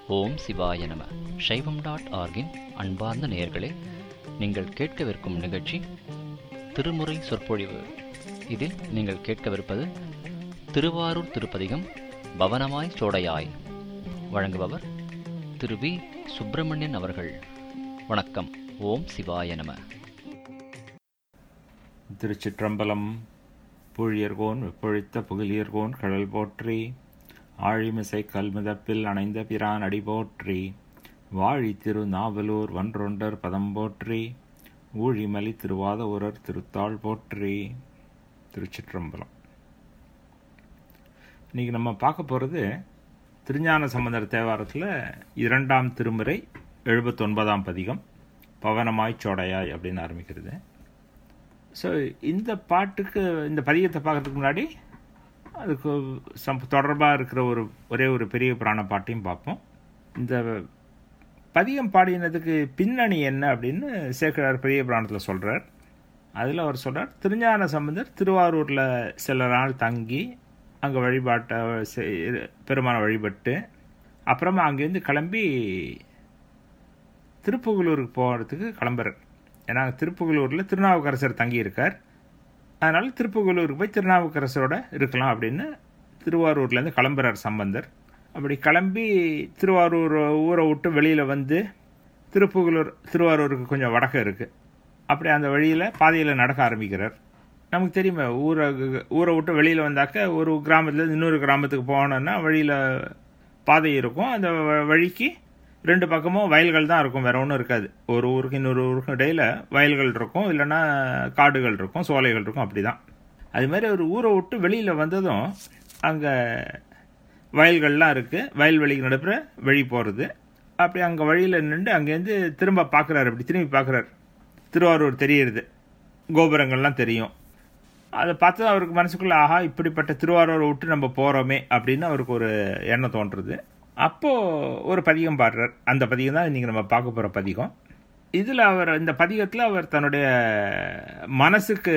ஓம் சிவாய நம சைவம் டாட் ஆர்கின் அன்பார்ந்த நேயர்களே நீங்கள் கேட்கவிருக்கும் நிகழ்ச்சி திருமுறை சொற்பொழிவு இதில் நீங்கள் கேட்கவிருப்பது திருவாரூர் திருப்பதிகம் பவனமாய் சோடையாய் வழங்குபவர் திரு வி சுப்பிரமணியன் அவர்கள் வணக்கம் ஓம் சிவாய நம திருச்சிற்றம்பலம் பூழியர்கோன் வெப்பொழித்த புகழியர்கோன் கடல் போற்றி ஆழிமிசை கல்மிதப்பில் அணைந்த பிரான் அடி போற்றி வாழி திரு நாவலூர் வன்றொண்டர் பதம் போற்றி ஊழிமலி திருவாத ஊரர் திருத்தாள் போற்றி திருச்சிற்றம்பலம் இன்னைக்கு நம்ம பார்க்க போகிறது திருஞான சம்பந்தர் தேவாரத்தில் இரண்டாம் திருமுறை எழுபத்தொன்பதாம் பதிகம் பவனமாய் சோடையாய் அப்படின்னு ஆரம்பிக்கிறது ஸோ இந்த பாட்டுக்கு இந்த பதிகத்தை பார்க்கறதுக்கு முன்னாடி அதுக்கு சம் தொடர்பாக இருக்கிற ஒரு ஒரே ஒரு பெரிய புராண பாட்டையும் பார்ப்போம் இந்த பதிகம் பாடினதுக்கு பின்னணி என்ன அப்படின்னு சேக்கரார் பெரிய புராணத்தில் சொல்கிறார் அதில் அவர் சொல்கிறார் திருஞான சம்பந்தர் திருவாரூரில் சில நாள் தங்கி அங்கே வழிபாட்டை செய்- பெருமானை வழிபட்டு அப்புறமா அங்கேருந்து கிளம்பி திருப்புகலூருக்கு போகிறதுக்கு கிளம்புறார் ஏன்னா திருப்புகலூரில் திருநாவுக்கரசர் தங்கியிருக்கார் அதனால் திருப்புகலூருக்கு போய் திருநாவுக்கரசரோட இருக்கலாம் அப்படின்னு திருவாரூர்லேருந்து கிளம்புறார் சம்பந்தர் அப்படி கிளம்பி திருவாரூர் ஊரை விட்டு வெளியில் வந்து திருப்புகலூர் திருவாரூருக்கு கொஞ்சம் வடக்க இருக்குது அப்படி அந்த வழியில் பாதையில் நடக்க ஆரம்பிக்கிறார் நமக்கு தெரியுமே ஊரை ஊரை விட்டு வெளியில் வந்தாக்க ஒரு கிராமத்தில் இன்னொரு கிராமத்துக்கு போனோன்னா வழியில் பாதை இருக்கும் அந்த வ- வழிக்கு ரெண்டு பக்கமும் வயல்கள் தான் இருக்கும் வேற ஒன்றும் இருக்காது ஒரு ஊருக்கு இன்னொரு ஊருக்கும் இடையில வயல்கள் இருக்கும் இல்லைன்னா காடுகள் இருக்கும் சோலைகள் இருக்கும் அப்படிதான் அது மாதிரி ஒரு ஊரை விட்டு வெளியில் வந்ததும் அங்கே வயல்கள்லாம் இருக்குது வயல்வெளிக்கு நடுப்புற வழி போகிறது அப்படி அங்கே வழியில் நின்று அங்கேருந்து திரும்ப பார்க்குறாரு அப்படி திரும்பி பார்க்குறாரு திருவாரூர் தெரியுது கோபுரங்கள்லாம் தெரியும் அதை பார்த்து அவருக்கு மனசுக்குள்ள ஆஹா இப்படிப்பட்ட திருவாரூரை விட்டு நம்ம போகிறோமே அப்படின்னு அவருக்கு ஒரு எண்ணம் தோன்றுறது அப்போது ஒரு பதிகம் பாடுறார் அந்த பதிகம் தான் இன்றைக்கி நம்ம பார்க்க போகிற பதிகம் இதில் அவர் இந்த பதிகத்தில் அவர் தன்னுடைய மனசுக்கு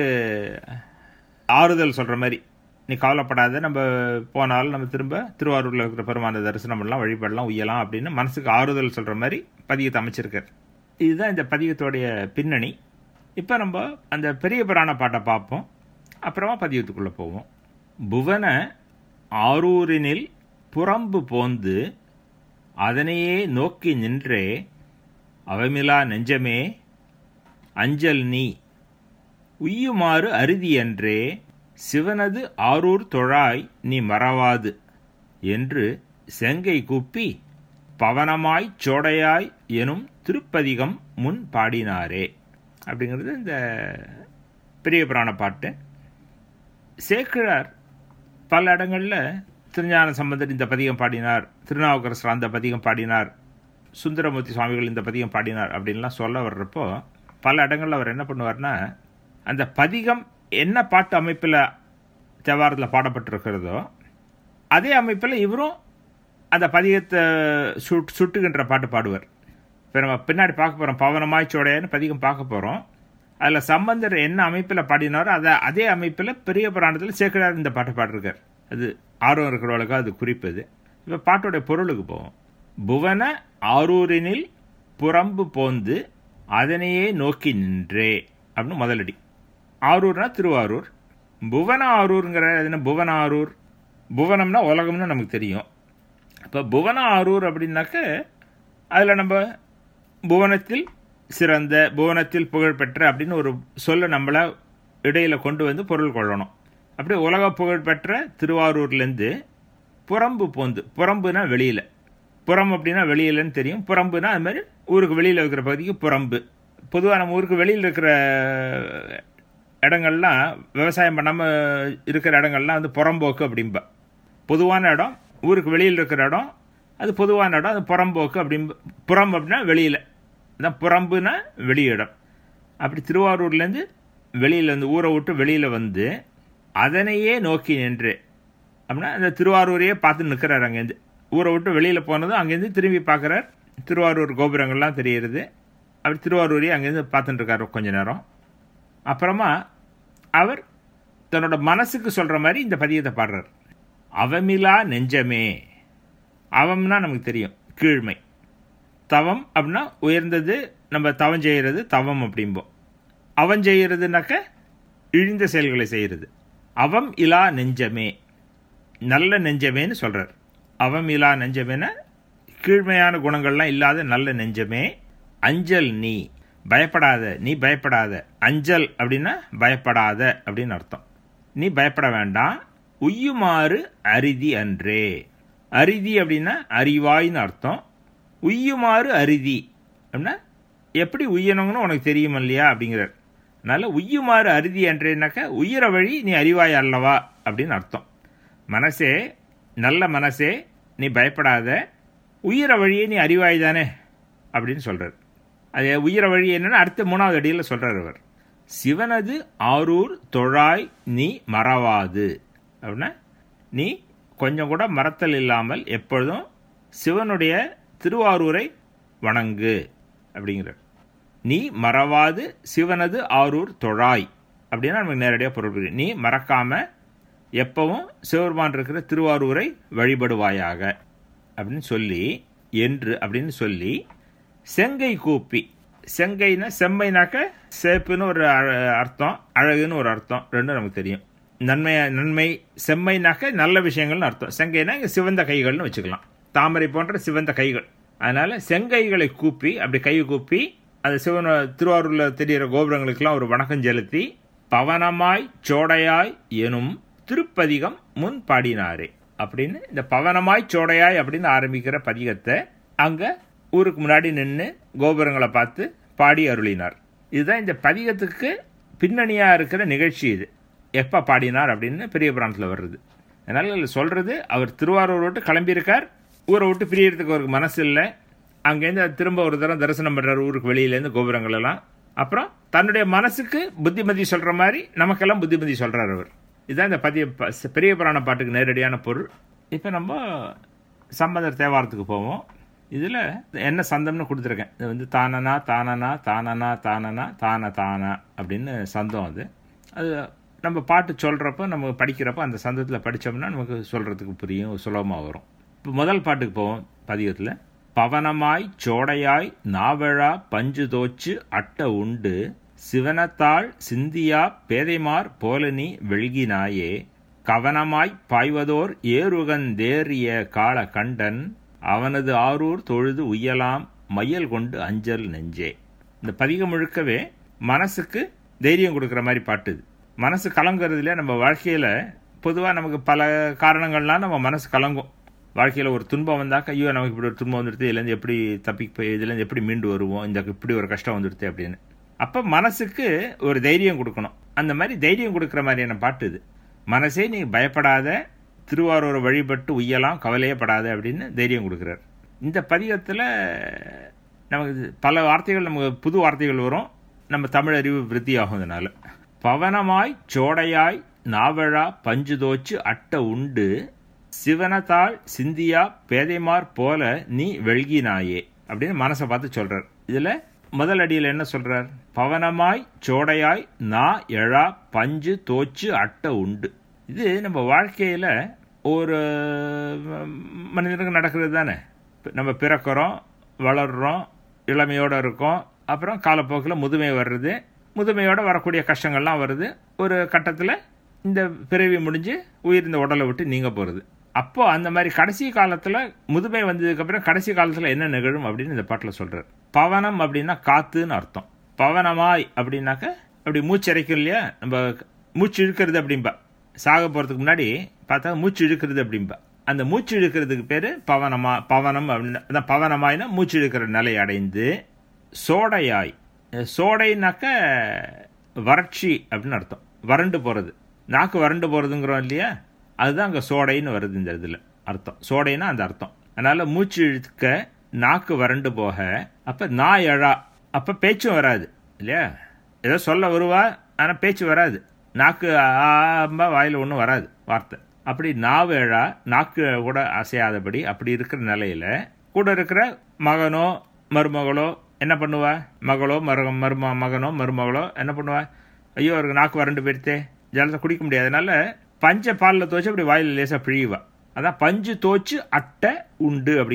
ஆறுதல் சொல்கிற மாதிரி நீ கவலைப்படாத நம்ம போனாலும் நம்ம திரும்ப திருவாரூரில் இருக்கிற பெருமான தரிசனம் பண்ணலாம் வழிபடலாம் உய்யலாம் அப்படின்னு மனசுக்கு ஆறுதல் சொல்கிற மாதிரி பதிகத்தை அமைச்சிருக்கார் இதுதான் இந்த பதிகத்தோடைய பின்னணி இப்போ நம்ம அந்த பெரிய புராண பாட்டை பார்ப்போம் அப்புறமா பதியத்துக்குள்ளே போவோம் புவன ஆரூரினில் புறம்பு போந்து அதனையே நோக்கி நின்றே அவமிலா நெஞ்சமே அஞ்சல் நீ உய்யுமாறு அருதியன்றே சிவனது ஆரூர் தொழாய் நீ மறவாது என்று செங்கை கூப்பி பவனமாய்ச் சோடையாய் எனும் திருப்பதிகம் முன் பாடினாரே அப்படிங்கிறது இந்த பெரிய புராண பாட்டு சேக்கிழார் பல இடங்களில் திருஞான சம்பந்தர் இந்த பதிகம் பாடினார் திருநாவுக்கரசர் அந்த பதிகம் பாடினார் சுந்தரமூர்த்தி சுவாமிகள் இந்த பதிகம் பாடினார் அப்படின்லாம் சொல்ல வர்றப்போ பல இடங்களில் அவர் என்ன பண்ணுவார்னா அந்த பதிகம் என்ன பாட்டு அமைப்பில் தேவாரத்தில் பாடப்பட்டிருக்கிறதோ அதே அமைப்பில் இவரும் அந்த பதிகத்தை சுட் சுட்டுகின்ற பாட்டு பாடுவார் இப்போ நம்ம பின்னாடி பார்க்க போகிறோம் பவனமாய் சோடையான்னு பதிகம் பார்க்க போகிறோம் அதில் சம்பந்தர் என்ன அமைப்பில் பாடினாரோ அதை அதே அமைப்பில் பெரிய புராணத்தில் சேக்கிழார் இந்த பாட்டை பாடிருக்கார் அது ஆர்வம் இருக்கிறவளுக்கு அது குறிப்பது இப்போ பாட்டோடைய பொருளுக்கு போவோம் புவன ஆரூரினில் புறம்பு போந்து அதனையே நோக்கி நின்றே அப்படின்னு முதலடி ஆரூர்னா திருவாரூர் புவன ஆரூருங்கிற அது என்ன புவன ஆரூர் புவனம்னா உலகம்னு நமக்கு தெரியும் இப்போ புவன ஆரூர் அப்படின்னாக்க அதில் நம்ம புவனத்தில் சிறந்த புவனத்தில் புகழ்பெற்ற அப்படின்னு ஒரு சொல்ல நம்மள இடையில கொண்டு வந்து பொருள் கொள்ளணும் அப்படியே உலக புகழ்பெற்ற திருவாரூர்லேருந்து புறம்பு போந்து புறம்புனா வெளியில் புறம் அப்படின்னா வெளியிலன்னு தெரியும் புறம்புனா அது மாதிரி ஊருக்கு வெளியில் இருக்கிற பகுதிக்கு புறம்பு பொதுவாக நம்ம ஊருக்கு வெளியில் இருக்கிற இடங்கள்லாம் விவசாயம் பண்ணாமல் இருக்கிற இடங்கள்லாம் வந்து புறம்போக்கு அப்படிம்பா பொதுவான இடம் ஊருக்கு வெளியில் இருக்கிற இடம் அது பொதுவான இடம் அது புறம்போக்கு அப்படிம்ப புறம் அப்படின்னா வெளியில் அதான் புறம்புனா வெளியிடம் அப்படி திருவாரூர்லேருந்து வெளியில் வந்து ஊரை விட்டு வெளியில் வந்து அதனையே நோக்கி நின்று அப்படின்னா அந்த திருவாரூரையே பார்த்து நிற்கிறார் அங்கேருந்து ஊரை விட்டு வெளியில் போனதும் அங்கேருந்து திரும்பி பார்க்குறார் திருவாரூர் கோபுரங்கள்லாம் தெரியுது அப்படி திருவாரூரையே அங்கேருந்து பார்த்துட்டு இருக்காரு கொஞ்ச நேரம் அப்புறமா அவர் தன்னோட மனசுக்கு சொல்கிற மாதிரி இந்த பதியத்தை பாடுறார் அவமிலா நெஞ்சமே அவம்னா நமக்கு தெரியும் கீழ்மை தவம் அப்படின்னா உயர்ந்தது நம்ம தவம் செய்கிறது தவம் அப்படிம்போம் அவன் செய்கிறதுனாக்க இழிந்த செயல்களை செய்கிறது அவம் இலா நெஞ்சமே நல்ல நெஞ்சமேன்னு சொல்றார் அவம் இலா நெஞ்சமேன கீழ்மையான குணங்கள்லாம் இல்லாத நல்ல நெஞ்சமே அஞ்சல் நீ பயப்படாத நீ பயப்படாத அஞ்சல் அப்படின்னா பயப்படாத அப்படின்னு அர்த்தம் நீ பயப்பட வேண்டாம் உய்யுமாறு அரிதி அன்றே அரிதி அப்படின்னா அறிவாய்னு அர்த்தம் உய்யுமாறு அரிதி அப்படின்னா எப்படி உய்யணுங்கன்னு உனக்கு தெரியும் இல்லையா அப்படிங்கிறார் அதனால உய்யுமாறு அரிதி அன்றேனாக்க உயிர வழி நீ அறிவாய் அல்லவா அப்படின்னு அர்த்தம் மனசே நல்ல மனசே நீ பயப்படாத உயிர வழியே நீ அறிவாய் தானே அப்படின்னு சொல்றார் அது உயிர வழி என்னன்னு அடுத்த மூணாவது அடியில் சொல்றார் அவர் சிவனது ஆரூர் தொழாய் நீ மறவாது அப்படின்னா நீ கொஞ்சம் கூட மறத்தல் இல்லாமல் எப்பொழுதும் சிவனுடைய திருவாரூரை வணங்கு அப்படிங்கிறார் நீ மறவாது சிவனது ஆரூர் தொழாய் அப்படின்னா நமக்கு நேரடியாக பொருள் புரியும். நீ மறக்காம எப்பவும் சிவபெருமான் இருக்கிற திருவாரூரை வழிபடுவாயாக அப்படின்னு சொல்லி என்று அப்படின்னு சொல்லி செங்கை கூப்பி செங்கைனா செம்மைனாக்க சேப்புன்னு ஒரு அ- அர்த்தம் அழகுன்னு ஒரு அர்த்தம் ரெண்டும் நமக்கு தெரியும் நன்மை நன்மை செம்மைனாக்க நல்ல விஷயங்கள்னு அர்த்தம் செங்கைனா இங்க சிவந்த கைகள்னு வச்சுக்கலாம் தாமரை போன்ற சிவந்த கைகள் அதனால செங்கைகளை கூப்பி அப்படி கை கூப்பி அது சிவன் திருவாரூர்ல தெரிகிற கோபுரங்களுக்கெல்லாம் ஒரு வணக்கம் செலுத்தி பவனமாய் சோடையாய் எனும் திருப்பதிகம் முன் பாடினாரே அப்படின்னு இந்த பவனமாய் சோடையாய் அப்படின்னு ஆரம்பிக்கிற பதிகத்தை அங்க ஊருக்கு முன்னாடி நின்று கோபுரங்களை பார்த்து பாடி அருளினார் இதுதான் இந்த பதிகத்துக்கு பின்னணியா இருக்கிற நிகழ்ச்சி இது எப்ப பாடினார் அப்படின்னு பெரிய புராணத்துல வருது அதனால இதுல சொல்றது அவர் திருவாரூர் விட்டு கிளம்பியிருக்கார் ஊரை விட்டு பிரியறதுக்கு அவருக்கு மனசு இல்லை அங்கேருந்து அது திரும்ப ஒரு தரம் தரிசனம் பண்றாரு ஊருக்கு வெளியிலேருந்து கோபுரங்கள் எல்லாம் அப்புறம் தன்னுடைய மனசுக்கு புத்திமதி சொல்ற மாதிரி நமக்கெல்லாம் புத்திமதி சொல்றாரு அவர் இதுதான் இந்த பதிய ப- பெரிய புராண பாட்டுக்கு நேரடியான பொருள் இப்போ நம்ம சம்பந்தர் தேவாரத்துக்கு போவோம் இதில் என்ன சந்தம்னு கொடுத்துருக்கேன் இது வந்து தானனா தானனா தானனா தானனா தான தானா அப்படின்னு சந்தம் அது அது நம்ம பாட்டு சொல்கிறப்ப நம்ம படிக்கிறப்ப அந்த சந்தத்தில் படித்தோம்னா நமக்கு சொல்கிறதுக்கு புரியும் சுலபமாக வரும் இப்போ முதல் பாட்டுக்கு போவோம் பதிகத்தில் பவனமாய் சோடையாய் நாவழா பஞ்சு தோச்சு அட்ட உண்டு சிவனத்தாள் சிந்தியா பேதைமார் போலனி வெள்கினாயே கவனமாய் பாய்வதோர் ஏறுகந்தேறிய கால கண்டன் அவனது ஆரூர் தொழுது உய்யலாம் மையல் கொண்டு அஞ்சல் நெஞ்சே இந்த பதிகம் முழுக்கவே மனசுக்கு தைரியம் கொடுக்குற மாதிரி பாட்டு இது மனசு கலங்குறதுல நம்ம வாழ்க்கையில பொதுவாக நமக்கு பல காரணங்கள்லாம் நம்ம மனசு கலங்கும் வாழ்க்கையில் ஒரு துன்பம் வந்தாக்க ஐயோ நமக்கு இப்படி ஒரு துன்பம் வந்துடுது இதுலேருந்து எப்படி தப்பி போய் இதுலேருந்து எப்படி மீண்டு வருவோம் இந்த இப்படி ஒரு கஷ்டம் வந்துடுது அப்படின்னு அப்போ மனசுக்கு ஒரு தைரியம் கொடுக்கணும் அந்த மாதிரி தைரியம் கொடுக்குற மாதிரியான பாட்டு இது மனசே நீ பயப்படாத திருவாரூரை வழிபட்டு உய்யலாம் கவலையே படாத அப்படின்னு தைரியம் கொடுக்குறார் இந்த பதிகத்தில் நமக்கு இது பல வார்த்தைகள் நமக்கு புது வார்த்தைகள் வரும் நம்ம தமிழ் அறிவு விருத்தியாகும் இதனால பவனமாய் சோடையாய் நாவழா பஞ்சு தோச்சு அட்ட உண்டு சிவனத்தாள் சிந்தியா பேதைமார் போல நீ வெள்கினாயே அப்படின்னு மனசை பார்த்து சொல்றார் இதுல முதல் அடியில் என்ன சொல்றார் பவனமாய் சோடையாய் நா எழா பஞ்சு தோச்சு அட்ட உண்டு இது நம்ம வாழ்க்கையில ஒரு மனிதனுக்கு நடக்கிறது தானே நம்ம பிறக்கிறோம் வளர்றோம் இளமையோட இருக்கோம் அப்புறம் காலப்போக்கில் முதுமை வர்றது முதுமையோட வரக்கூடிய கஷ்டங்கள்லாம் வருது ஒரு கட்டத்தில் இந்த பிறவி முடிஞ்சு உயிர் இந்த உடலை விட்டு நீங்க போகிறது அப்போ அந்த மாதிரி கடைசி காலத்தில் முதுமை வந்ததுக்கப்புறம் கடைசி காலத்தில் என்ன நிகழும் அப்படின்னு இந்த பாட்டில் சொல்றார் பவனம் அப்படின்னா காத்துன்னு அர்த்தம் பவனமாய் அப்படின்னாக்க அப்படி மூச்சு இறைக்கும் இல்லையா நம்ம மூச்சு இழுக்கிறது அப்படிம்பா சாக போகிறதுக்கு முன்னாடி பார்த்தா மூச்சு இழுக்கிறது அப்படிம்பா அந்த மூச்சு இழுக்கிறதுக்கு பேர் பவனமா பவனம் அப்படின்னு அதான் பவனமாய்னா மூச்சு இழுக்கிற நிலை அடைந்து சோடையாய் சோடைனாக்க வறட்சி அப்படின்னு அர்த்தம் வறண்டு போகிறது நாக்கு வறண்டு போகிறதுங்கிறோம் இல்லையா அதுதான் அங்கே சோடைன்னு வருது இந்த இதில் அர்த்தம் சோடைன்னா அந்த அர்த்தம் அதனால மூச்சு இழுக்க நாக்கு வறண்டு போக அப்போ நான் எழா அப்போ பேச்சும் வராது இல்லையா ஏதோ சொல்ல வருவா ஆனால் பேச்சு வராது நாக்கு ஆம்பா வாயில் ஒன்றும் வராது வார்த்தை அப்படி நாவு எழா நாக்கு கூட அசையாதபடி அப்படி இருக்கிற நிலையில கூட இருக்கிற மகனோ மருமகளோ என்ன பண்ணுவா மகளோ மருக மரும மகனோ மருமகளோ என்ன பண்ணுவா ஐயோ அவருக்கு நாக்கு வறண்டு போயிடுத்தே ஜலத்தை குடிக்க முடியாது அதனால பஞ்ச பாலில் துவச்சு அப்படி வாயில் லேசாக பிழிவா அதான் பஞ்சு தோச்சு அட்டை உண்டு அப்படிங்கிறார்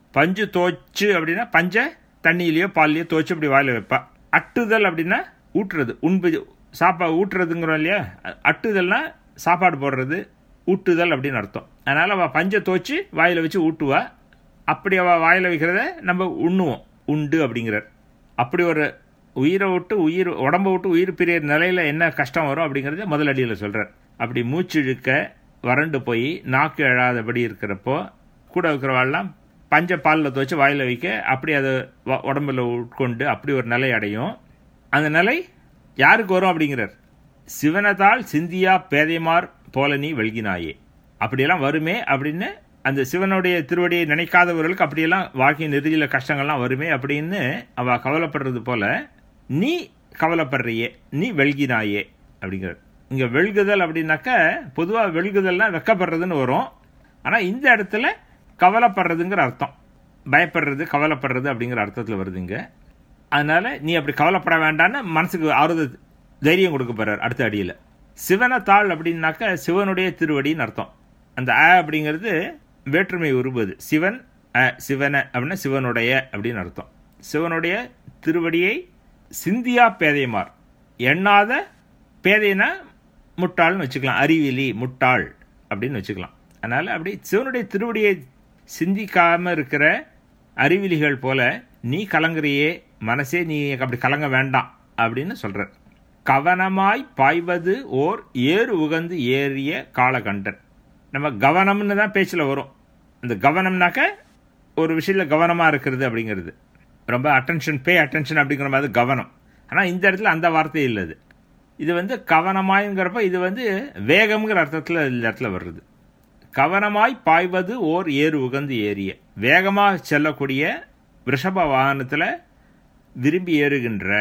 பஞ்சு தோச்சு அப்படின்னா பஞ்சை தண்ணியிலையோ பால்லையோ தோச்சு அப்படி வாயில வைப்பா அட்டுதல் அப்படின்னா ஊட்டுறது உண்பு சாப்பா ஊட்டுறதுங்கிறோம் இல்லையா அட்டுதல்னா சாப்பாடு போடுறது ஊட்டுதல் அப்படின்னு அர்த்தம் அதனால் அவள் பஞ்சை தோச்சு வாயில் வச்சு ஊட்டுவா அப்படி அவள் வாயில் வைக்கிறத நம்ம உண்ணுவோம் உண்டு அப்படிங்கிறார் அப்படி ஒரு உயிரை விட்டு உயிர் உடம்ப விட்டு உயிர் பிரிய நிலையில் என்ன கஷ்டம் வரும் அப்படிங்கிறத முதல் அடியில் சொல்கிறார் அப்படி மூச்சு இழுக்க வறண்டு போய் நாக்கு எழாதபடி இருக்கிறப்போ கூட இருக்கிறவாள்லாம் பஞ்ச பாலில் துவச்சி வாயில் வைக்க அப்படி அதை வ- உடம்புல உட்கொண்டு அப்படி ஒரு நிலை அடையும் அந்த நிலை யாருக்கு வரும் அப்படிங்கிறார் சிவனதால் சிந்தியா பேதைமார் போல நீ வெல்கினாயே அப்படியெல்லாம் வருமே அப்படின்னு அந்த சிவனுடைய திருவடியை நினைக்காதவர்களுக்கு அப்படியெல்லாம் வாழ்க்கையின் இறுதியில் கஷ்டங்கள்லாம் வருமே அப்படின்னு அவ கவலைப்படுறது போல நீ கவலைப்படுறியே நீ வெல்கினாயே அப்படிங்கிறார் இங்க வெல்குதல் அப்படின்னாக்க பொதுவாக வெல்குதல்னா வெக்கப்படுறதுன்னு வரும் ஆனால் இந்த இடத்துல கவலைப்படுறதுங்கிற அர்த்தம் பயப்படுறது கவலைப்படுறது அப்படிங்கிற அர்த்தத்தில் வருதுங்க அதனால நீ அப்படி கவலைப்பட வேண்டாம்னு மனசுக்கு ஆறுதல் தைரியம் கொடுக்க போறார் அடுத்த அடியில் சிவனை தாள் அப்படின்னாக்க சிவனுடைய திருவடின்னு அர்த்தம் அந்த அ அப்படிங்கிறது வேற்றுமை உருவது சிவன் அ சிவன அப்படின்னா சிவனுடைய அப்படின்னு அர்த்தம் சிவனுடைய திருவடியை சிந்தியா பேதையமார் எண்ணாத பேதைனா முட்டாள்னு வச்சுக்கலாம் அறிவிலி முட்டாள் அப்படின்னு வச்சுக்கலாம் அதனால அப்படி சிவனுடைய திருவடியை சிந்திக்காம இருக்கிற அறிவிலிகள் போல நீ கலங்குறியே மனசே நீ அப்படி கலங்க வேண்டாம் அப்படின்னு சொல்றார் கவனமாய் பாய்வது ஓர் ஏறு உகந்து ஏறிய காலகண்டன் நம்ம கவனம்னு தான் பேச்சில் வரும் இந்த கவனம்னாக்க ஒரு விஷயத்தில் கவனமாக இருக்கிறது அப்படிங்கிறது ரொம்ப அட்டென்ஷன் பே அட்டென்ஷன் அப்படிங்கிற மாதிரி கவனம் ஆனால் இந்த இடத்துல அந்த வார்த்தை இல்லை இது இது வந்து கவனமாய்ங்கிறப்ப இது வந்து வேகம்ங்கிற அர்த்தத்தில் இந்த இடத்துல வருது கவனமாய் பாய்வது ஓர் ஏறு உகந்து ஏறிய வேகமாக செல்லக்கூடிய ரிஷப வாகனத்தில் விரும்பி ஏறுகின்ற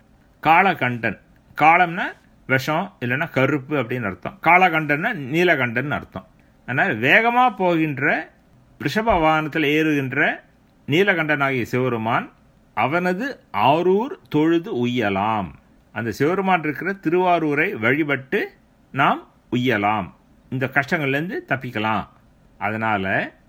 காளகண்டன் காளம்னா விஷம் இல்லைன்னா கருப்பு அப்படின்னு அர்த்தம் காளகண்டன்னா நீலகண்டன் அர்த்தம் அதனால் வேகமாக போகின்ற ரிஷப வாகனத்தில் ஏறுகின்ற நீலகண்டனாகிய சிவருமான் அவனது ஆரூர் தொழுது உய்யலாம் அந்த சிவருமான் இருக்கிற திருவாரூரை வழிபட்டு நாம் உய்யலாம் இந்த கஷ்டங்கள்லேருந்து தப்பிக்கலாம் அதனால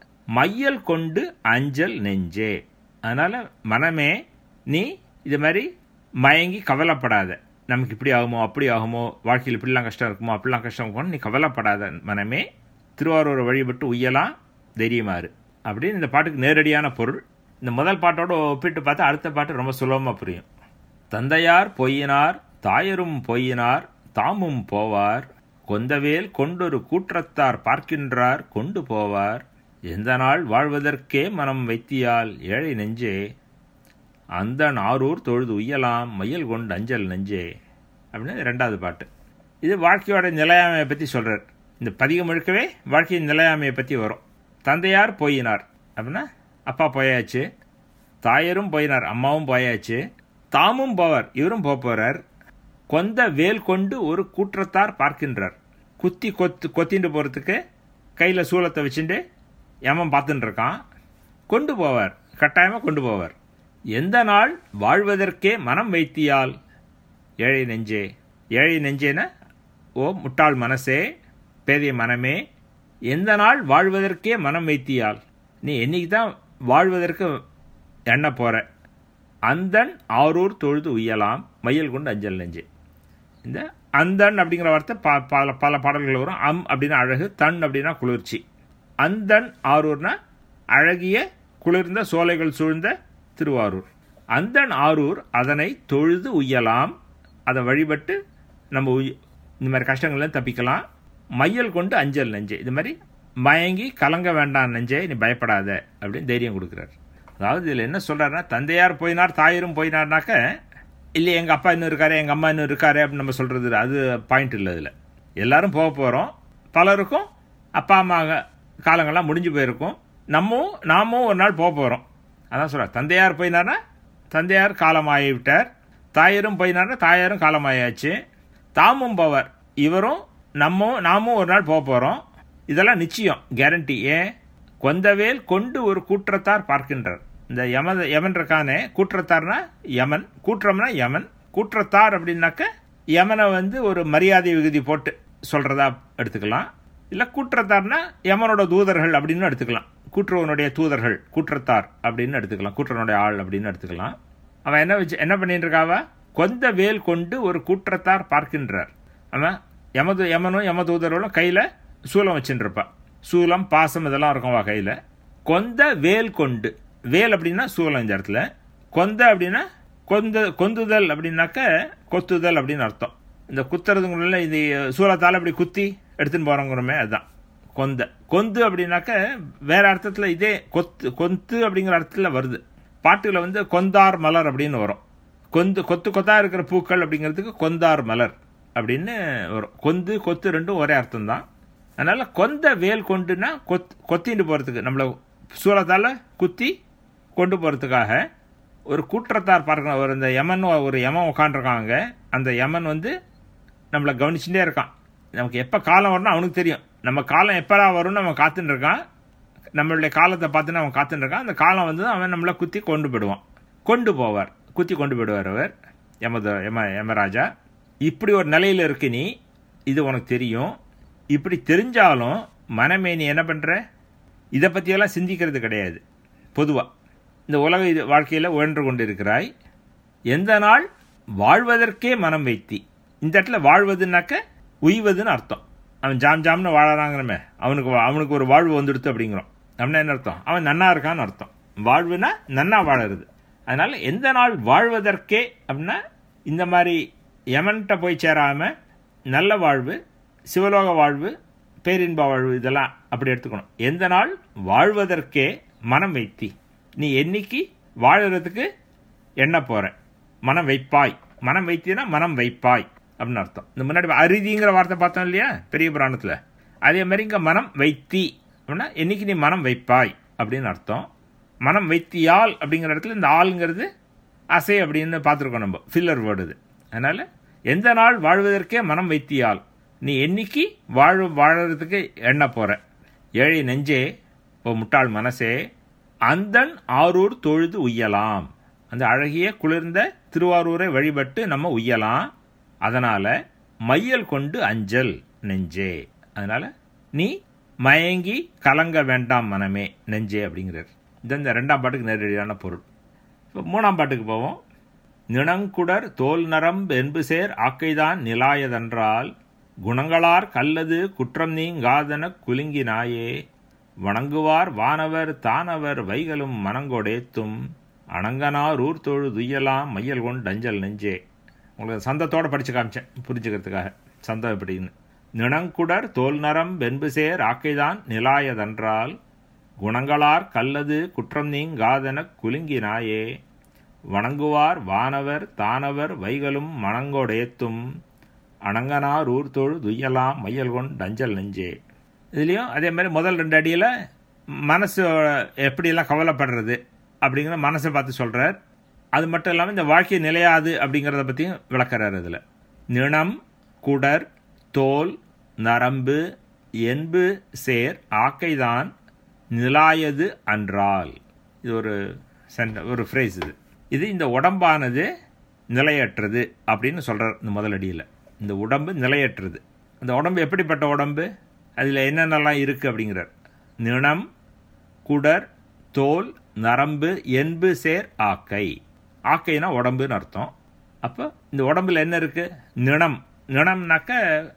மையல் கொண்டு அஞ்சல் நெஞ்சே அதனால மனமே நீ இது மாதிரி மயங்கி கவலைப்படாத நமக்கு இப்படி ஆகுமோ அப்படி ஆகுமோ வாழ்க்கையில் இப்படிலாம் கஷ்டம் இருக்குமோ அப்படிலாம் கஷ்டம் இருக்குமோ நீ கவலைப்படாத மனமே திருவாரூரை வழிபட்டு உய்யலாம் தைரியமாறு அப்படின்னு இந்த பாட்டுக்கு நேரடியான பொருள் இந்த முதல் பாட்டோட ஒப்பிட்டு பார்த்தா அடுத்த பாட்டு ரொம்ப சுலபமாக புரியும் தந்தையார் பொய்யினார் தாயரும் பொய்யினார் தாமும் போவார் கொந்தவேல் கொண்டொரு கூற்றத்தார் பார்க்கின்றார் கொண்டு போவார் எந்த நாள் வாழ்வதற்கே மனம் வைத்தியால் ஏழை நெஞ்சே அந்த நாரூர் தொழுது உய்யலாம் மையல் கொண்டு அஞ்சல் நெஞ்சே அப்படின்னு ரெண்டாவது பாட்டு இது வாழ்க்கையோட நிலையாமையை பற்றி சொல்கிறார் இந்த பதிகம் முழுக்கவே வாழ்க்கையின் நிலையாமையை பற்றி வரும் தந்தையார் போயினார் அப்படின்னா அப்பா போயாச்சு தாயரும் போயினார் அம்மாவும் போயாச்சு தாமும் போவார் இவரும் போக போகிறார் கொந்த வேல் கொண்டு ஒரு கூற்றத்தார் பார்க்கின்றார் குத்தி கொத்து கொத்திட்டு போகிறதுக்கு கையில் சூளத்தை வச்சுட்டு யமன் பார்த்துட்டு இருக்கான் கொண்டு போவார் கட்டாயமாக கொண்டு போவார் எந்த நாள் வாழ்வதற்கே மனம் வைத்தியால் ஏழை நெஞ்சே ஏழை நெஞ்சேன ஓ முட்டாள் மனசே பேதைய மனமே எந்த நாள் வாழ்வதற்கே மனம் வைத்தியால் நீ என்னைக்கு தான் வாழ்வதற்கு எண்ண போற அந்தன் ஆரூர் தொழுது உய்யலாம் மயில் கொண்டு அஞ்சல் நெஞ்சே இந்த அந்தன் அப்படிங்கிற வார்த்தை ப பல பல பாடல்கள் வரும் அம் அப்படின்னா அழகு தன் அப்படின்னா குளிர்ச்சி அந்தன் ஆரூர்னா அழகிய குளிர்ந்த சோலைகள் சூழ்ந்த திருவாரூர் அந்தன் ஆரூர் அதனை தொழுது உய்யலாம் அதை வழிபட்டு நம்ம உய் இந்த மாதிரி கஷ்டங்கள்லாம் தப்பிக்கலாம் மையல் கொண்டு அஞ்சல் நெஞ்சே இது மாதிரி மயங்கி கலங்க வேண்டாம் நெஞ்சே நீ பயப்படாத அப்படின்னு தைரியம் கொடுக்குறாரு அதாவது இதில் என்ன சொல்கிறாருன்னா தந்தையார் போயினார் தாயரும் போயினார்னாக்க இல்லை எங்கள் அப்பா இன்னும் இருக்காரு எங்கள் அம்மா இன்னும் இருக்காரு அப்படின்னு நம்ம சொல்கிறது அது பாயிண்ட் இல்லை இதில் எல்லாரும் போக போகிறோம் பலருக்கும் அப்பா அம்மா காலங்கள்லாம் முடிஞ்சு போயிருக்கும் நம்மவும் நாமும் ஒரு நாள் போக போகிறோம் அதான் சொல்கிறார் தந்தையார் போயினார்னா தந்தையார் காலமாகி விட்டார் தாயரும் போயினார்னா தாயாரும் காலமாயாச்சு தாமும் போவார் இவரும் நம்ம நாமும் ஒரு நாள் போக போகிறோம் இதெல்லாம் நிச்சயம் கேரண்டி ஏன் கொந்தவேல் கொண்டு ஒரு கூற்றத்தார் பார்க்கின்றார் இந்த யம யமன் இருக்கானே கூற்றத்தார்னா யமன் கூற்றம்னா யமன் கூற்றத்தார் அப்படின்னாக்க யமனை வந்து ஒரு மரியாதை விகுதி போட்டு சொல்றதா எடுத்துக்கலாம் இல்லை கூற்றத்தார்னா யமனோட தூதர்கள் அப்படின்னு எடுத்துக்கலாம் கூட்டுறவனுடைய தூதர்கள் கூற்றத்தார் அப்படின்னு எடுத்துக்கலாம் கூட்டுறவனுடைய ஆள் அப்படின்னு எடுத்துக்கலாம் அவன் என்ன வச்சு என்ன பண்ணிட்டு இருக்காவ கொந்த வேல் கொண்டு ஒரு கூற்றத்தார் பார்க்கின்றார் அவன் யமது யமனும் யமதூதர்களும் கையில் சூலம் வச்சுட்டு இருப்பான் சூலம் பாசம் இதெல்லாம் இருக்கும்வா கையில் கொந்த வேல் கொண்டு வேல் அப்படின்னா சூலம் இந்த இடத்துல கொந்த அப்படின்னா கொந்த கொந்துதல் அப்படின்னாக்க கொத்துதல் அப்படின்னு அர்த்தம் இந்த குத்துறதுங்குள்ள இது சூலத்தால் அப்படி குத்தி எடுத்துன்னு போகிறோங்கிறோமே அதுதான் கொந்த கொந்து அப்படின்னாக்க வேற அர்த்தத்தில் இதே கொத்து கொத்து அப்படிங்கிற அர்த்தத்தில் வருது பாட்டுல வந்து கொந்தார் மலர் அப்படின்னு வரும் கொந்து கொத்து கொத்தா இருக்கிற பூக்கள் அப்படிங்கிறதுக்கு கொந்தார் மலர் அப்படின்னு வரும் கொந்து கொத்து ரெண்டும் ஒரே அர்த்தம் தான் அதனால கொந்த வேல் கொண்டுனா கொத் கொத்திட்டு போகிறதுக்கு நம்மளை சூலத்தால் குத்தி கொண்டு போகிறதுக்காக ஒரு கூற்றத்தார் பார்க்கணும் ஒரு இந்த யமன் ஒரு யமன் உட்காண்டிருக்காங்க அந்த யமன் வந்து நம்மளை கவனிச்சுட்டே இருக்கான் நமக்கு எப்போ காலம் வரும்னு அவனுக்கு தெரியும் நம்ம காலம் எப்படா வரும்னு அவன் காத்துட்டு இருக்கான் நம்மளுடைய காலத்தை பார்த்துன்னு அவன் காத்துட்டு இருக்கான் அந்த காலம் வந்து அவன் நம்மளை குத்தி கொண்டு போயிடுவான் கொண்டு போவார் குத்தி கொண்டு போயிடுவார் அவர் யமத யம யமராஜா இப்படி ஒரு நிலையில் இருக்கு நீ இது உனக்கு தெரியும் இப்படி தெரிஞ்சாலும் மனமே நீ என்ன பண்ணுற இதை பற்றியெல்லாம் சிந்திக்கிறது கிடையாது பொதுவாக இந்த உலக இது வாழ்க்கையில் உழன்று கொண்டு இருக்கிறாய் எந்த நாள் வாழ்வதற்கே மனம் வைத்தி இந்த இடத்துல வாழ்வதுனாக்க உய்வதுன்னு அர்த்தம் அவன் ஜாம் ஜாம்னு வாழறாங்கிறமே அவனுக்கு அவனுக்கு ஒரு வாழ்வு வந்துடுத்து அப்படிங்கிறோம் அப்படின்னா என்ன அர்த்தம் அவன் நன்னா இருக்கான்னு அர்த்தம் வாழ்வுனா நன்னா வாழறது அதனால எந்த நாள் வாழ்வதற்கே அப்படின்னா இந்த மாதிரி யமன்கிட்ட போய் சேராம நல்ல வாழ்வு சிவலோக வாழ்வு பேரின்ப வாழ்வு இதெல்லாம் அப்படி எடுத்துக்கணும் எந்த நாள் வாழ்வதற்கே மனம் வைத்தி நீ என்னைக்கு வாழறதுக்கு எண்ண போற மனம் வைப்பாய் மனம் வைத்தினா மனம் வைப்பாய் அப்படின்னு அர்த்தம் இந்த முன்னாடி அரிதிங்கிற வார்த்தை பார்த்தோம் இல்லையா பெரிய புராணத்தில் அதே மாதிரி இங்கே மனம் வைத்தி அப்படின்னா என்னைக்கு நீ மனம் வைப்பாய் அப்படின்னு அர்த்தம் மனம் வைத்தியால் அப்படிங்கிற இடத்துல இந்த ஆளுங்கிறது அசை அப்படின்னு பார்த்துருக்கோம் நம்ம ஃபில்லர் வேர்டு இது அதனால் எந்த நாள் வாழ்வதற்கே மனம் வைத்தியால் நீ என்னைக்கு வாழ வாழறதுக்கு எண்ண போற ஏழை நெஞ்சே ஓ முட்டாள் மனசே அந்தன் ஆரூர் தொழுது உய்யலாம் அந்த அழகிய குளிர்ந்த திருவாரூரை வழிபட்டு நம்ம உய்யலாம் அதனால மையல் கொண்டு அஞ்சல் நெஞ்சே அதனால நீ மயங்கி கலங்க வேண்டாம் மனமே நெஞ்சே அப்படிங்கிறார் இது இந்த ரெண்டாம் பாட்டுக்கு நேரடியான பொருள் இப்போ மூணாம் பாட்டுக்கு போவோம் நிணங்குடர் தோல் நரம்பு என்பு சேர் ஆக்கைதான் நிலாயதென்றால் குணங்களார் கல்லது குற்றம் நீங்காதன குலுங்கினாயே வணங்குவார் வானவர் தானவர் வைகளும் மனங்கொடேத்தும் அணங்கனார் ஊர் தொழு துய்யலாம் மையல் கொண்டு அஞ்சல் நெஞ்சே உங்களுக்கு சந்தத்தோடு படித்து காமிச்சேன் புரிஞ்சுக்கிறதுக்காக சந்தம் எப்படின்னு நிணங்குடர் தோல் நரம் வென்பு சேர் ஆக்கைதான் நிலாயதென்றால் குணங்களார் கல்லது குற்றம் நீங்காதன குலுங்கினாயே வணங்குவார் வானவர் தானவர் வைகளும் மணங்கோடேத்தும் அணங்கனார் ஊர் தொழு துய்யலாம் மையல் கொண்டு டஞ்சல் நெஞ்சே இதுலேயும் அதே மாதிரி முதல் ரெண்டு அடியில் மனசு எப்படியெல்லாம் கவலைப்படுறது அப்படிங்கிற மனசை பார்த்து சொல்கிறார் அது மட்டும் இல்லாமல் இந்த வாழ்க்கை நிலையாது அப்படிங்கிறத பற்றியும் விளக்குறார் இதில் நிணம் குடர் தோல் நரம்பு என்பு சேர் ஆக்கைதான் நிலாயது அன்றால் இது ஒரு சென்ட ஒரு ஃப்ரேஸ் இது இது இந்த உடம்பானது நிலையற்றது அப்படின்னு சொல்கிறார் இந்த முதலடியில் இந்த உடம்பு நிலையற்றது அந்த உடம்பு எப்படிப்பட்ட உடம்பு அதில் என்னென்னலாம் இருக்குது அப்படிங்கிறார் நிணம் குடர் தோல் நரம்பு என்பு சேர் ஆக்கை ஆக்கைனா உடம்புன்னு அர்த்தம் அப்போ இந்த உடம்புல என்ன இருக்குது நிணம் நிணம்னாக்க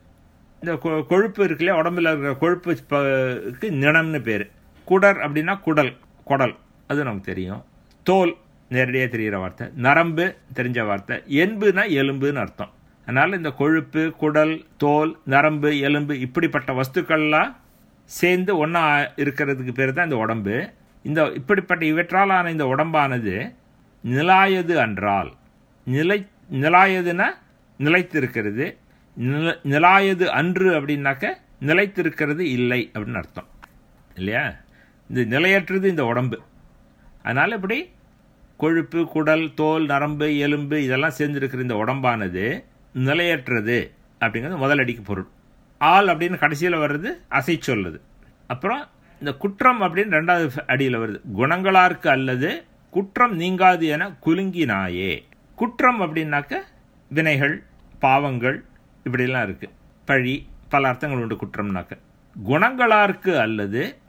இந்த கொழுப்பு இருக்குல்லையா உடம்புல இருக்கிற கொழுப்புக்கு நிணம்னு பேர் குடர் அப்படின்னா குடல் குடல் அது நமக்கு தெரியும் தோல் நேரடியாக தெரிகிற வார்த்தை நரம்பு தெரிஞ்ச வார்த்தை என்புனா எலும்புன்னு அர்த்தம் அதனால் இந்த கொழுப்பு குடல் தோல் நரம்பு எலும்பு இப்படிப்பட்ட வஸ்துக்கள்லாம் சேர்ந்து ஒன்றா இருக்கிறதுக்கு பேர் தான் இந்த உடம்பு இந்த இப்படிப்பட்ட இவற்றாலான இந்த உடம்பானது நிலாயது அன்றால் நிலை நிலாயதுன்னா நிலைத்திருக்கிறது நில நிலாயது அன்று அப்படின்னாக்க நிலைத்திருக்கிறது இல்லை அப்படின்னு அர்த்தம் இல்லையா இந்த நிலையற்றது இந்த உடம்பு அதனால் இப்படி கொழுப்பு குடல் தோல் நரம்பு எலும்பு இதெல்லாம் சேர்ந்துருக்கிற இந்த உடம்பானது நிலையற்றது அப்படிங்கிறது முதல் அடிக்கு பொருள் ஆள் அப்படின்னு கடைசியில் வர்றது அசை சொல்லுது அப்புறம் இந்த குற்றம் அப்படின்னு ரெண்டாவது அடியில் வருது குணங்களாருக்கு அல்லது குற்றம் நீங்காது என குலுங்கினாயே குற்றம் அப்படின்னாக்க வினைகள் பாவங்கள் இப்படிலாம் இருக்குது பழி பல அர்த்தங்கள் உண்டு குற்றம்னாக்க குணங்களாருக்கு அல்லது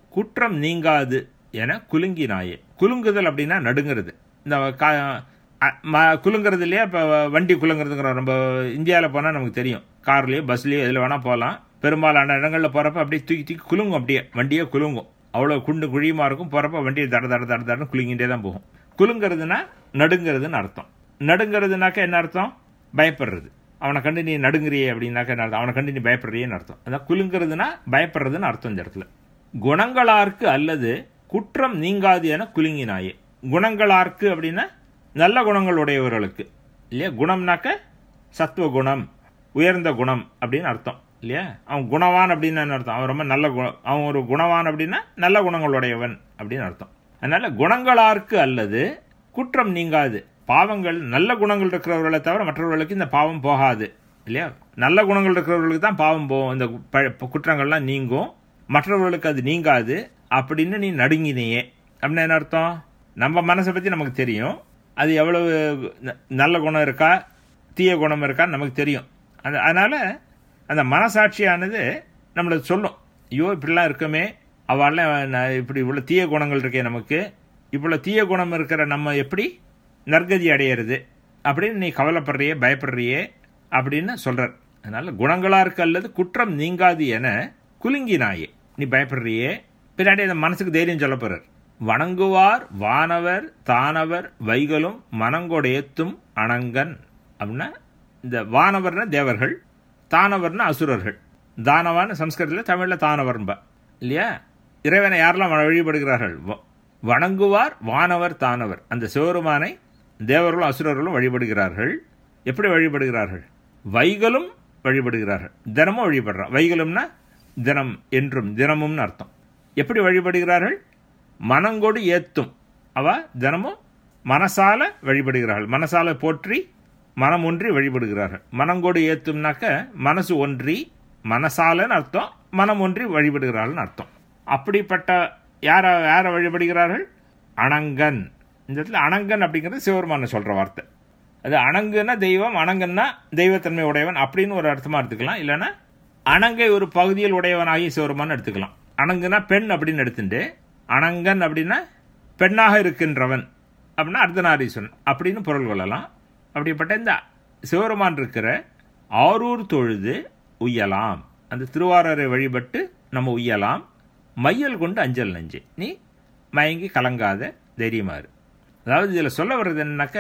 குற்றம் நீங்காது என குலுங்கினாயே குலுங்குதல் அப்படின்னா நடுங்கிறது இந்த கா அ- ம- குலுங்குறது இல்லையா இப்போ வண்டி குலுங்குறதுங்கிற நம்ம இந்தியாவில் போனால் நமக்கு தெரியும் கார்லேயோ பஸ்லேயோ எதில் வேணால் போகலாம் பெரும்பாலான இடங்களில் போகிறப்ப அப்படியே தூக்கி தூக்கி குலுங்கும் அப்படியே வண்டியே குலுங்கும் அவ்வளோ குண்டு குழியுமா இருக்கும் போகிறப்ப வண்டியை தட தட தட தடன்னு குலுங்கிட்டே தான் போகும் குலுங்கிறதுனா நடுங்கிறதுன்னு அர்த்தம் நடுங்கிறதுனாக்க என்ன அர்த்தம் பயப்படுறது அவனை கண்டு நீ நடுங்குறியே அப்படின்னாக்க என்ன அர்த்தம் அவனை கண்டு நீ பயப்படுறியேன்னு அர்த்தம் அதான் குலுங்கிறதுனா பயப்படுறதுன்னு அர்த்தம் இந்த இடத்துல குணங்களார்க்கு அல்லது குற்றம் நீங்காது என குலுங்கினாயே குணங்களார்க்கு அப்படின்னா நல்ல குணங்கள் உடையவர்களுக்கு இல்லையா குணம்னாக்க சத்துவ குணம் உயர்ந்த குணம் அப்படின்னு அர்த்தம் இல்லையா அவன் குணவான் அப்படின்னு என்ன அர்த்தம் அவன் ரொம்ப நல்ல குணம் அவன் ஒரு குணவான் அப்படின்னா நல்ல குணங்கள் உடையவன் அப்படின்னு அர்த்தம் அதனால குணங்களார்க்கு அல்லது குற்றம் நீங்காது பாவங்கள் நல்ல குணங்கள் இருக்கிறவர்களை தவிர மற்றவர்களுக்கு இந்த பாவம் போகாது இல்லையா நல்ல குணங்கள் இருக்கிறவர்களுக்கு தான் பாவம் போகும் இந்த ப- குற்றங்கள்லாம் நீங்கும் மற்றவர்களுக்கு அது நீங்காது அப்படின்னு நீ நடுங்கினியே அப்படின்னு என்ன அர்த்தம் நம்ம மனசை பற்றி நமக்கு தெரியும் அது எவ்வளவு ந- நல்ல குணம் இருக்கா தீய குணம் இருக்கான்னு நமக்கு தெரியும் அந்த அதனால் அந்த மனசாட்சியானது நம்மளை சொல்லும் ஐயோ இப்படிலாம் இருக்குமே அவள்லாம் நான் இப்படி இவ்வளோ தீய குணங்கள் இருக்கே நமக்கு இவ்வளோ தீய குணம் இருக்கிற நம்ம எப்படி நற்கதி அடையிறது அப்படின்னு நீ கவலைப்படுறியே பயப்படுறியே அப்படின்னு சொல்றார் அதனால குணங்களா இருக்கு அல்லது குற்றம் நீங்காது என குலுங்கினாயே நீ பயப்படுறியே பின்னாடி அந்த மனசுக்கு தைரியம் சொல்ல போறார் வணங்குவார் வானவர் தானவர் வைகளும் மனங்கொடையத்தும் அணங்கன் அப்படின்னா இந்த வானவர்னா தேவர்கள் தானவர்னா அசுரர்கள் தானவான்னு சம்ஸ்கிருதத்தில் தமிழில் தானவர்ன்பா இல்லையா இறைவனை யாரெல்லாம் வழிபடுகிறார்கள் வ- வணங்குவார் வானவர் தானவர் அந்த சிவருமானை தேவர்களும் அசுரர்களும் வழிபடுகிறார்கள் எப்படி வழிபடுகிறார்கள் வைகளும் வழிபடுகிறார்கள் தினமும் வழிபடுறான் வைகளும்னா தினம் என்றும் தினமும்னு அர்த்தம் எப்படி வழிபடுகிறார்கள் மனங்கொடு ஏத்தும் அவ தினமும் மனசால வழிபடுகிறார்கள் மனசால போற்றி மனம் ஒன்றி வழிபடுகிறார்கள் மனங்கொடு ஏத்தும்னாக்க மனசு ஒன்றி மனசாலன்னு அர்த்தம் மனம் ஒன்றி வழிபடுகிறார்கள்னு அர்த்தம் அப்படிப்பட்ட யார யாரை வழிபடுகிறார்கள் அணங்கன் இந்த இடத்துல அணங்கன் அப்படிங்கிறது சிவருமான சொல்ற வார்த்தை அது அணங்குன்னா தெய்வம் அணங்கன்னா தெய்வத்தன்மை உடையவன் அப்படின்னு ஒரு அர்த்தமா எடுத்துக்கலாம் இல்லைன்னா அணங்கை ஒரு பகுதியில் உடையவனாகி சிவருமான்னு எடுத்துக்கலாம் அணங்குனா பெண் அப்படின்னு எடுத்துட்டு அணங்கன் அப்படின்னா பெண்ணாக இருக்கின்றவன் அப்படின்னா அர்த்தநாரீஸ்வரன் அப்படின்னு பொருள் கொள்ளலாம் அப்படிப்பட்ட இந்த சிவருமான் இருக்கிற ஆரூர் தொழுது உய்யலாம் அந்த திருவாரரை வழிபட்டு நம்ம உய்யலாம் மையல் கொண்டு அஞ்சல் நஞ்சு நீ மயங்கி கலங்காத தைரியமாறு அதாவது இதில் சொல்ல வர்றது என்னன்னாக்க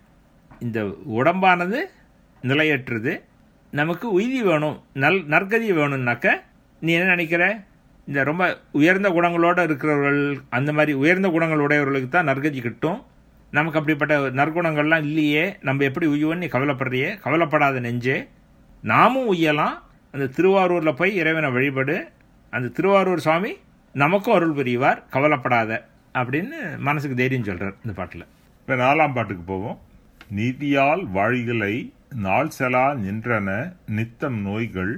இந்த உடம்பானது நிலையற்றது நமக்கு உய்தி வேணும் நல் நற்கதி வேணும்னாக்க நீ என்ன நினைக்கிற இந்த ரொம்ப உயர்ந்த குணங்களோட இருக்கிறவர்கள் அந்த மாதிரி உயர்ந்த குணங்கள் உடையவர்களுக்கு தான் நற்கதி கிட்டும் நமக்கு அப்படிப்பட்ட நற்குணங்கள்லாம் இல்லையே நம்ம எப்படி உய்வோன்னு நீ கவலைப்படுறியே கவலைப்படாத நெஞ்சே நாமும் உய்யலாம் அந்த திருவாரூரில் போய் இறைவனை வழிபடு அந்த திருவாரூர் சுவாமி நமக்கும் அருள் புரிவார் கவலைப்படாத அப்படின்னு மனசுக்கு தைரியம் சொல்றார் இந்த பாட்டில் இப்ப நாலாம் பாட்டுக்கு போவோம் நீதியால் வாழ்களை நாள் செலா நின்றன நித்தம் நோய்கள்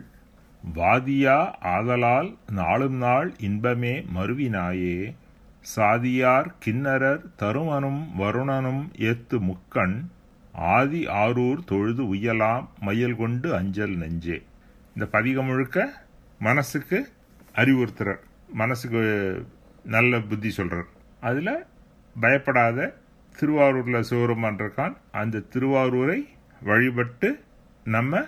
வாதியா ஆதலால் நாளும் நாள் இன்பமே மருவினாயே சாதியார் கிண்ணரர் தருமனும் வருணனும் ஏத்து முக்கண் ஆதி ஆரூர் தொழுது உய்யலாம் மயல் கொண்டு அஞ்சல் நெஞ்சே இந்த பதிகம் முழுக்க மனசுக்கு அறிவுறுத்துறார் மனசுக்கு நல்ல புத்தி சொல்றார் அதுல பயப்படாத திருவாரூர்ல சிவருமான் இருக்கான் அந்த திருவாரூரை வழிபட்டு நம்ம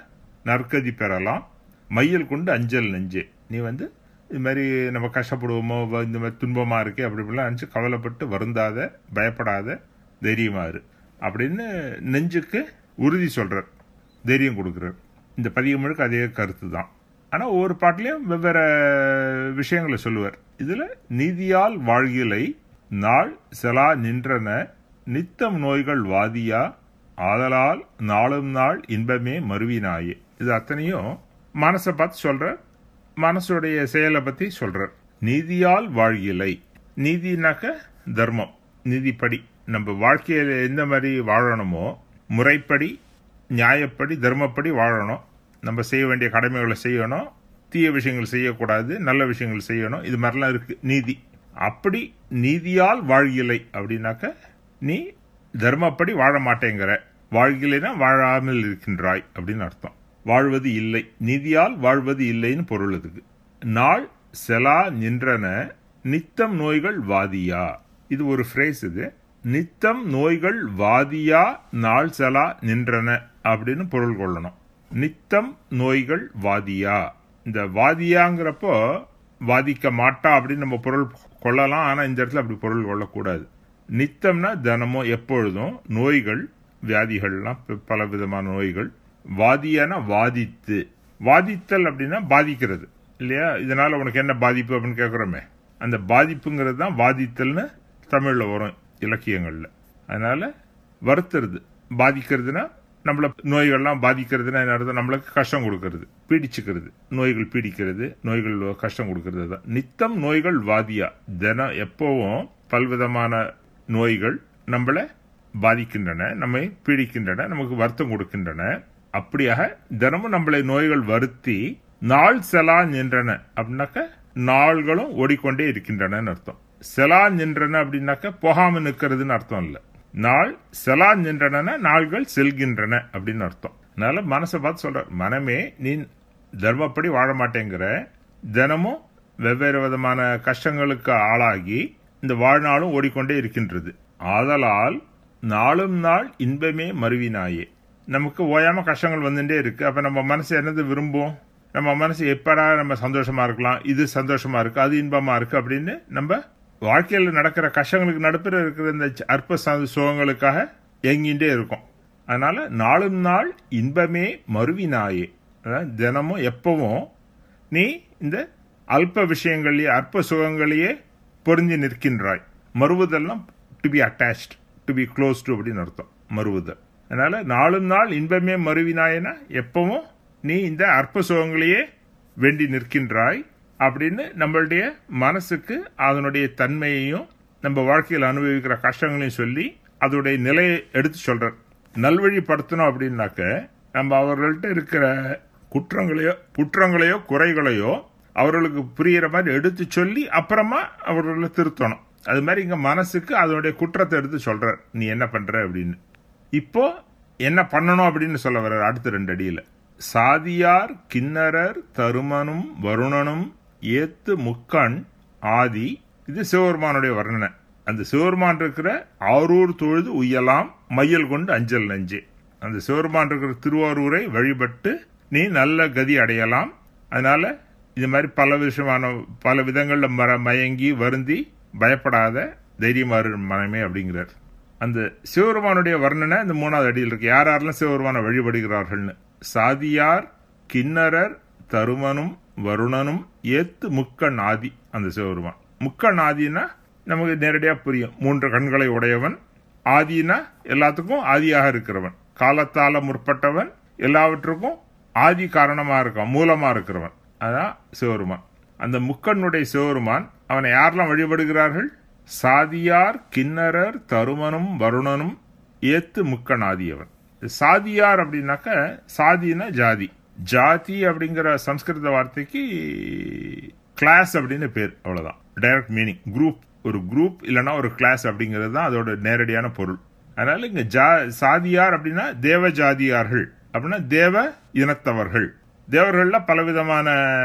நற்கதி பெறலாம் மையல் கொண்டு அஞ்சல் நெஞ்சே நீ வந்து இது மாதிரி நம்ம கஷ்டப்படுவோமோ வ- இந்த மாதிரி துன்பமா இருக்கே அப்படி இப்படிலாம் நினச்சி கவலைப்பட்டு வருந்தாத பயப்படாத தைரியமா இரு அப்படின்னு நெஞ்சுக்கு உறுதி சொல்றார் தைரியம் கொடுக்குறார் இந்த பதிகம் முழுக்க அதே கருத்து தான் ஆனா ஒவ்வொரு பாட்டிலையும் வெவ்வேறு விஷயங்களை சொல்லுவார் இதுல நீதியால் வாழ்கிலை நாள் செலா நின்றன நித்தம் நோய்கள் வாதியா ஆதலால் நாளும் நாள் இன்பமே மருவினாயே இது அத்தனையும் மனசை பார்த்து சொல்ற மனசுடைய செயலை பத்தி சொல்றார் நீதியால் வாழ்கிலை நீதினாக்க தர்மம் நீதிப்படி நம்ம வாழ்க்கையில எந்த மாதிரி வாழணுமோ முறைப்படி நியாயப்படி தர்மப்படி வாழணும் நம்ம செய்ய வேண்டிய கடமைகளை செய்யணும் தீய விஷயங்கள் செய்யக்கூடாது நல்ல விஷயங்கள் செய்யணும் இது மாதிரிலாம் இருக்கு நீதி அப்படி நீதியால் வாழ்கிலை அப்படின்னாக்க நீ தர்மப்படி வாழ மாட்டேங்கிற வாழ்கிலைனா வாழாமல் இருக்கின்றாய் அப்படின்னு அர்த்தம் வாழ்வது இல்லை நீதியால் வாழ்வது இல்லைன்னு பொருள் அதுக்கு நாள் செலா நின்றன நித்தம் நோய்கள் வாதியா இது ஒரு ஃப்ரேஸ் இது நித்தம் நோய்கள் வாதியா நாள் செலா நின்றன அப்படின்னு பொருள் கொள்ளணும் நித்தம் நோய்கள் வாதியா இந்த வாதியாங்கிறப்போ வாதிக்க மாட்டா அப்படின்னு நம்ம பொருள் கொள்ளலாம் ஆனா இந்த இடத்துல அப்படி பொருள் கொள்ளக்கூடாது நித்தம்னா தினமும் எப்பொழுதும் நோய்கள் வியாதிகள்லாம் ப- பல விதமான நோய்கள் வாதியான வாதித்து வாதித்தல் அப்படின்னா பாதிக்கிறது இல்லையா இதனால உனக்கு என்ன பாதிப்பு அப்படின்னு கேட்குறோமே அந்த பாதிப்புங்கிறது தான் வாதித்தல்னு தமிழ்ல வரும் இலக்கியங்கள்ல அதனால வருத்துறது பாதிக்கிறதுனா நம்மள நோய்கள்லாம் பாதிக்கிறதுனா என்ன அர்த்தம் நம்மளுக்கு கஷ்டம் கொடுக்கறது பீடிச்சுக்கிறது நோய்கள் பீடிக்கிறது நோய்கள் கஷ்டம் கொடுக்கறது தான் நித்தம் நோய்கள் வாதியா தினம் எப்பவும் பல்விதமான நோய்கள் நம்மளை பாதிக்கின்றன நம்மை பீடிக்கின்றன நமக்கு வருத்தம் கொடுக்கின்றன அப்படியாக தினமும் நம்மளை நோய்கள் வருத்தி நாள் செலா நின்றன அப்படின்னாக்க நாள்களும் ஓடிக்கொண்டே இருக்கின்றன அர்த்தம் செலா நின்றன அப்படின்னாக்க போகாம நிற்கிறதுன்னு அர்த்தம் இல்ல நாள் செலா நின்றன நாள்கள் செல்கின்றன அப்படின்னு அர்த்தம் அதனால மனசை பார்த்து சொல்ற மனமே நீ தர்மப்படி வாழ மாட்டேங்கிற தினமும் வெவ்வேறு விதமான கஷ்டங்களுக்கு ஆளாகி இந்த வாழ்நாளும் ஓடிக்கொண்டே இருக்கின்றது ஆதலால் நாளும் நாள் இன்பமே மருவினாயே நமக்கு ஓயாம கஷ்டங்கள் வந்துட்டே இருக்கு அப்ப நம்ம மனசு என்னது விரும்பும் நம்ம மனசு எப்படா நம்ம சந்தோஷமா இருக்கலாம் இது சந்தோஷமா இருக்கு அது இன்பமா இருக்கு அப்படின்னு நம்ம வாழ்க்கையில் நடக்கிற கஷ்டங்களுக்கு நடுப்புற இருக்கிற இந்த அற்ப ச- சுகங்களுக்காக ஏங்கிட்டே இருக்கும் அதனால நாளும் நாள் இன்பமே மருவினாயே அதாவது தினமும் எப்பவும் நீ இந்த அல்ப விஷயங்களையே அற்ப சுகங்களையே பொருந்தி நிற்கின்றாய் மறுவுதல்னா to be attached to be close to அப்படின்னு அர்த்தம் மறுவுதல் அதனால நாளும் நாள் இன்பமே மறுவினாயனா எப்பவும் நீ இந்த அற்ப சுகங்களையே வேண்டி நிற்கின்றாய் அப்படின்னு நம்மளுடைய மனசுக்கு அதனுடைய தன்மையையும் நம்ம வாழ்க்கையில் அனுபவிக்கிற கஷ்டங்களையும் சொல்லி அதோடைய நிலையை எடுத்து சொல்றார் நல்வழிப்படுத்தணும் அப்படின்னாக்க நம்ம அவர்கள்ட்ட இருக்கிற குற்றங்களையோ குற்றங்களையோ குறைகளையோ அவர்களுக்கு புரியிற மாதிரி எடுத்து சொல்லி அப்புறமா அவர்களை திருத்தணும் அது மாதிரி இங்க மனசுக்கு அதனுடைய குற்றத்தை எடுத்து சொல்றார் நீ என்ன பண்ற அப்படின்னு இப்போ என்ன பண்ணணும் அப்படின்னு சொல்ல வர்றார் அடுத்த ரெண்டு அடியில சாதியார் கிண்ணரர் தருமனும் வருணனும் ஏத்து முக்கண் ஆதி இது சிவபெருமானுடைய வர்ணனை அந்த சிவபெருமான் இருக்கிற ஆரூர் தொழுது உய்யலாம் மையல் கொண்டு அஞ்சல் நஞ்சே அந்த சிவபெருமான் இருக்கிற திருவாரூரை வழிபட்டு நீ நல்ல கதி அடையலாம் அதனால இது மாதிரி பல விஷயமான பல விதங்கள்ல மர மயங்கி வருந்தி பயப்படாத தைரியமாறு மனமே அப்படிங்கிறார் அந்த சிவபெருமானுடைய வர்ணனை இந்த மூணாவது அடியில் இருக்கு யார் யாரெல்லாம் சிவபெருமானை வழிபடுகிறார்கள்னு சாதியார் கிண்ணரர் தருமனும் வருணனும் ஏத்து முக்கண் ஆதி அந்த சிவபெருமான் முக்கண் ஆதினா நமக்கு நேரடியா புரியும் மூன்று கண்களை உடையவன் ஆதினா எல்லாத்துக்கும் ஆதியாக இருக்கிறவன் காலத்தால முற்பட்டவன் எல்லாவற்றுக்கும் ஆதி காரணமா இருக்கான் மூலமா இருக்கிறவன் அதான் சிவருமான் அந்த முக்கண்ணுடைய சிவருமான் அவனை யாரெல்லாம் வழிபடுகிறார்கள் சாதியார் கிண்ணரர் தருமனும் வருணனும் ஏத்து முக்கண் ஆதியவன் சாதியார் அப்படின்னாக்க சாதினா ஜாதி ஜாதி அப்படிங்கிற சம்ஸ்கிருத வார்த்தைக்கு கிளாஸ் அப்படின்னு பேர் அவ்வளவுதான் டைரக்ட் மீனிங் குரூப் ஒரு குரூப் இல்லைன்னா ஒரு கிளாஸ் அப்படிங்கிறது தான் அதோட நேரடியான பொருள் அதனால இங்க ஜா சாதியார் அப்படின்னா தேவ ஜாதியார்கள் அப்படின்னா தேவ இனத்தவர்கள் தேவர்கள்ல பலவிதமான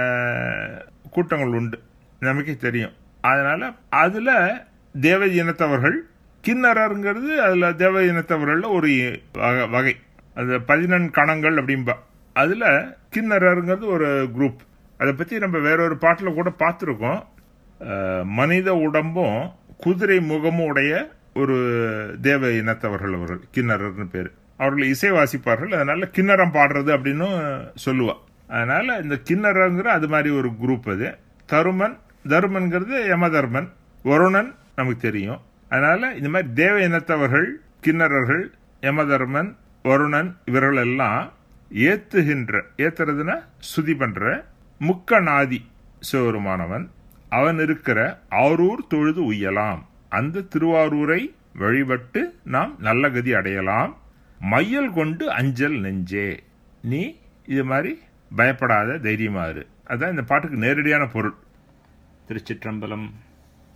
கூட்டங்கள் உண்டு நமக்கே தெரியும் அதனால அதுல தேவ இனத்தவர்கள் கிண்ணறங்கிறது அதுல தேவ இனத்தவர்கள்ல ஒரு வகை- வகை அது பதினெண் கணங்கள் அப்படிம்பா அதுல கிண்ணறங்கிறது ஒரு குரூப் அதை பத்தி நம்ம வேறொரு பாட்டுல கூட பார்த்துருக்கோம் அஹ், மனித உடம்பும் குதிரை முகமும் உடைய ஒரு தேவ இனத்தவர்கள் அவர்கள் கிண்ணறர்னு பேரு அவர்கள் இசை வாசிப்பார்கள் அதனால கிண்ணறம் பாடுறது அப்படின்னு சொல்லுவா அதனால இந்த கிண்ணறங்கிற அது மாதிரி ஒரு குரூப் அது தருமன் தருமன்கிறது யமதர்மன் வருணன் நமக்கு தெரியும் அதனால இந்த மாதிரி தேவ இனத்தவர்கள் கிண்ணறர்கள் யமதர்மன் வருணன் இவர்கள் எல்லாம் ஏத்துகின்ற ஏத்துறதுன்னா சுதி பண்ற முக்கநாதி சிவருமானவன் அவன் இருக்கிற ஆரூர் தொழுது உய்யலாம் அந்த திருவாரூரை வழிபட்டு நாம் நல்ல கதி அடையலாம் மையல் கொண்டு அஞ்சல் நெஞ்சே நீ இது மாதிரி பயப்படாத தைரியமா இரு அதான் இந்த பாட்டுக்கு நேரடியான பொருள் திருச்சிற்றம்பலம்